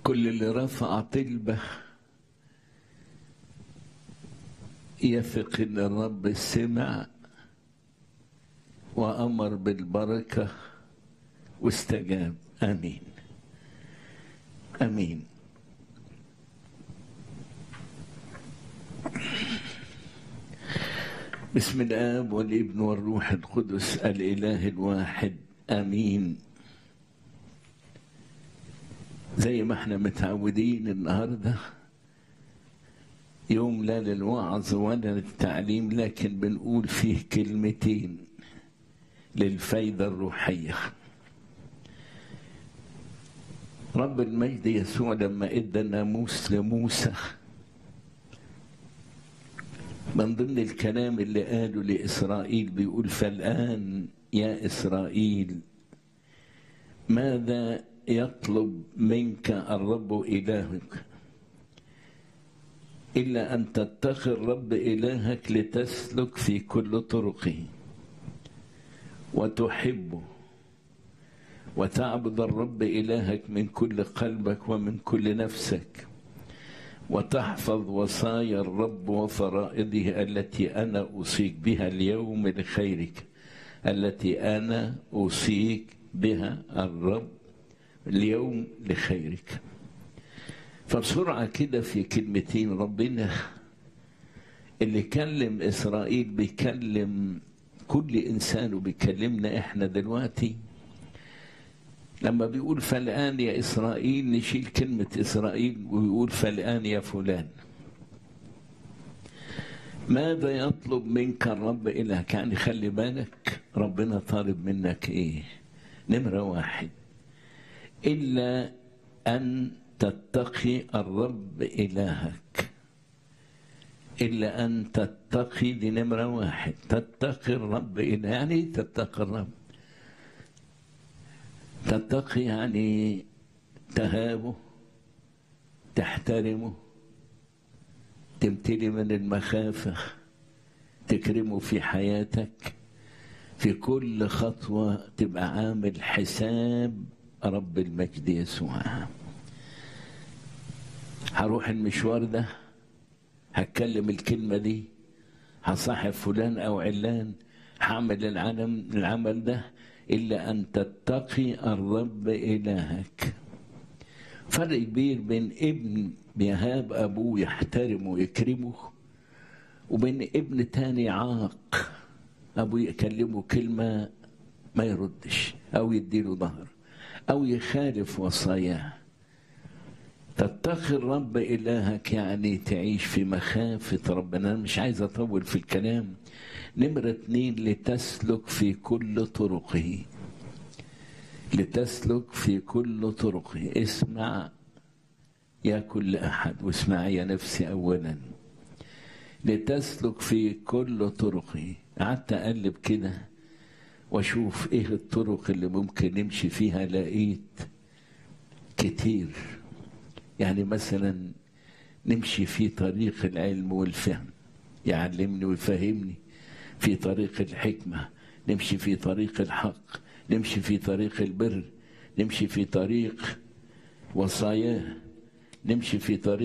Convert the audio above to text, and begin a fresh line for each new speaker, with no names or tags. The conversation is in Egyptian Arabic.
كل اللي رفع طلبه يثق ان الرب سمع وامر بالبركه واستجاب امين امين بسم الاب والابن والروح القدس الاله الواحد امين زي ما احنا متعودين النهارده يوم لا للوعظ ولا للتعليم لكن بنقول فيه كلمتين للفايدة الروحية رب المجد يسوع لما ادى الناموس لموسى من ضمن الكلام اللي قاله لإسرائيل بيقول فالآن يا إسرائيل ماذا يطلب منك الرب إلهك إلا أن تتقي الرب إلهك لتسلك في كل طرقه وتحبه وتعبد الرب إلهك من كل قلبك ومن كل نفسك وتحفظ وصايا الرب وفرائضه التي أنا أوصيك بها اليوم لخيرك التي أنا أوصيك بها الرب اليوم لخيرك فبسرعة كده في كلمتين ربنا اللي كلم إسرائيل بيكلم كل إنسان وبيكلمنا إحنا دلوقتي لما بيقول فالآن يا إسرائيل نشيل كلمة إسرائيل ويقول فالآن يا فلان ماذا يطلب منك الرب إلهك يعني خلي بالك ربنا طالب منك إيه نمرة واحد إلا أن تتقي الرب إلهك إلا أن تتقي دي نمرة واحد تتقي الرب إله يعني تتقي الرب تتقي يعني تهابه تحترمه تمتلي من المخافة تكرمه في حياتك في كل خطوة تبقى عامل حساب رب المجد يسوع هروح المشوار ده هتكلم الكلمة دي هصاحب فلان أو علان هعمل العالم العمل ده إلا أن تتقي الرب إلهك فرق كبير بين ابن بيهاب أبوه يحترمه ويكرمه وبين ابن تاني عاق أبوه يكلمه كلمة ما يردش أو يديله ظهر أو يخالف وصاياه تتقي الرب إلهك يعني تعيش في مخافة ربنا أنا مش عايز أطول في الكلام نمرة اتنين لتسلك في كل طرقه لتسلك في كل طرقه اسمع يا كل أحد واسمع يا نفسي أولا لتسلك في كل طرقه قعدت أقلب كده واشوف ايه الطرق اللي ممكن نمشي فيها لقيت كتير يعني مثلا نمشي في طريق العلم والفهم يعلمني ويفهمني في طريق الحكمة نمشي في طريق الحق نمشي في طريق البر نمشي في طريق وصاياه نمشي في طريق